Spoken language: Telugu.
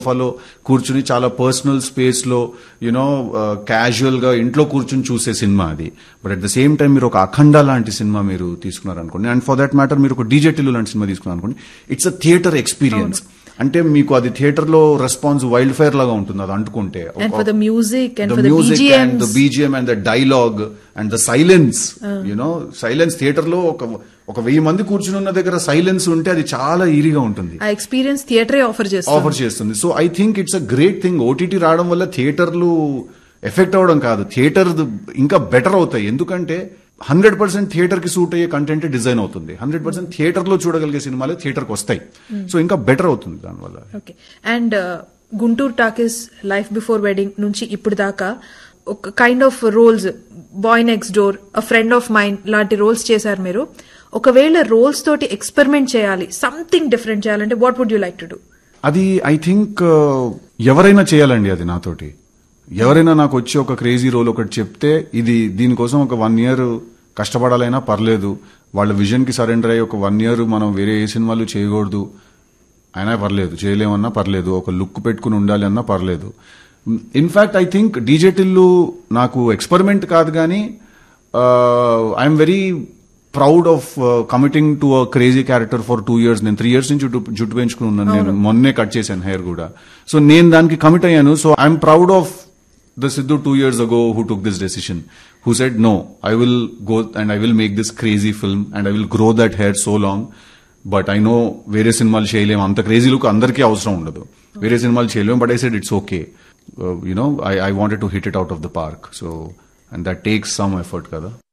సోఫాలో కూర్చుని చాలా పర్సనల్ స్పేస్ లో యునో క్యాజువల్ గా ఇంట్లో కూర్చుని చూసే సినిమా అది but at the same time మీరు ఒక అఖండ లాంటి సినిమా మీరు తీసుకున్నారు అనుకోండి అండ్ ఫర్ దట్ మ్యాటర్ మీరు ఒక డీజే టిల్లు లాంటి సినిమా తీసుకున్నారు అనుకోండి ఇట్స్ అ థియేటర్ ఎక్స్పీరియన్స్ అంటే మీకు అది థియేటర్ లో రెస్పాన్స్ వైల్డ్ ఫైర్ లాగా ఉంటుంది అది అంటుకుంటే And for the music and the for the music and the BGMs. BGM and the dialogue and the silence you know silence theatre లో ఒక ఒక వెయ్యి మంది కూర్చుని ఉన్న దగ్గర సైలెన్స్ ఉంటే అది చాలా ఈరీగా ఉంటుంది ఆ ఎక్స్పీరియన్స్ థియేటరే ఆఫర్ చేస్తుంది ఆఫర్ చేస్తుంది so I think it's a great thing OTT రావడం వల్ల థియేటర్లు ఎఫెక్ట్ అవ్వడం కాదు థియేటర్ ఇంకా బెటర్ అవుతాయి ఎందుకంటే హండ్రెడ్ పర్సెంట్ థియేటర్ కి సూట్ అయ్యే కంటెంట్ డిజైన్ అవుతుంది హండ్రెడ్ పర్సెంట్ థియేటర్ లో చూడగలిగే సినిమాలే థియేటర్ కి వస్తాయి సో ఇంకా బెటర్ అవుతుంది దానివల్ల okay and Guntur talkies life before wedding నుంచి ఇప్పుడు దాకా ఒక kind of roles boy next door a friend of mind లాంటి రోల్స్ చేశారు మీరు ఒకవేళ రోల్స్ తోటి ఎక్స్పెరిమెంట్ చేయాలి సంథింగ్ డిఫరెంట్ చేయాలంటే what would you like to do అది ఐ థింక్ ఎవరైనా చేయాలండి అది నాతోటి ఎవరైనా నాకు వచ్చి ఒక క్రేజీ రోల్ ఒకటి చెప్తే ఇది దీనికోసం ఒక వన్ ఇయర్ కష్టపడాలైనా పర్లేదు వాళ్ళ విజన్ కి సరెండర్ అయ్యి ఒక వన్ ఇయర్ మనం వేరే ఏ సినిమాలు చేయకూడదు అయినా పర్లేదు చేయలేమన్నా పర్లేదు ఒక లుక్ పెట్టుకుని ఉండాలి అన్నా పర్లేదు in fact I think DJ Tillu నాకు ఎక్స్పెరిమెంట్ కాదు కానీ I'm very proud of committing to a crazy character for two years నేను త్రీ ఇయర్స్ నుంచి జుట్టు జుట్టు పెంచుకుని ఉన్నాను నేను మొన్నే కట్ చేశాను హెయిర్ కూడా సో నేను దానికి కమిట్ అయ్యాను so I'm proud of the Siddhu two years ago who took this decision who said no I will go and I will make this crazy film and I will grow that hair so long but I know వేరే సినిమాలు చేయలేము అంత క్రేజీ లుక్ అందరికీ అవసరం ఉండదు వేరే సినిమాలు చేయలేము but I said it's okay you know I I wanted to hit it out of the park so and that takes some effort కదా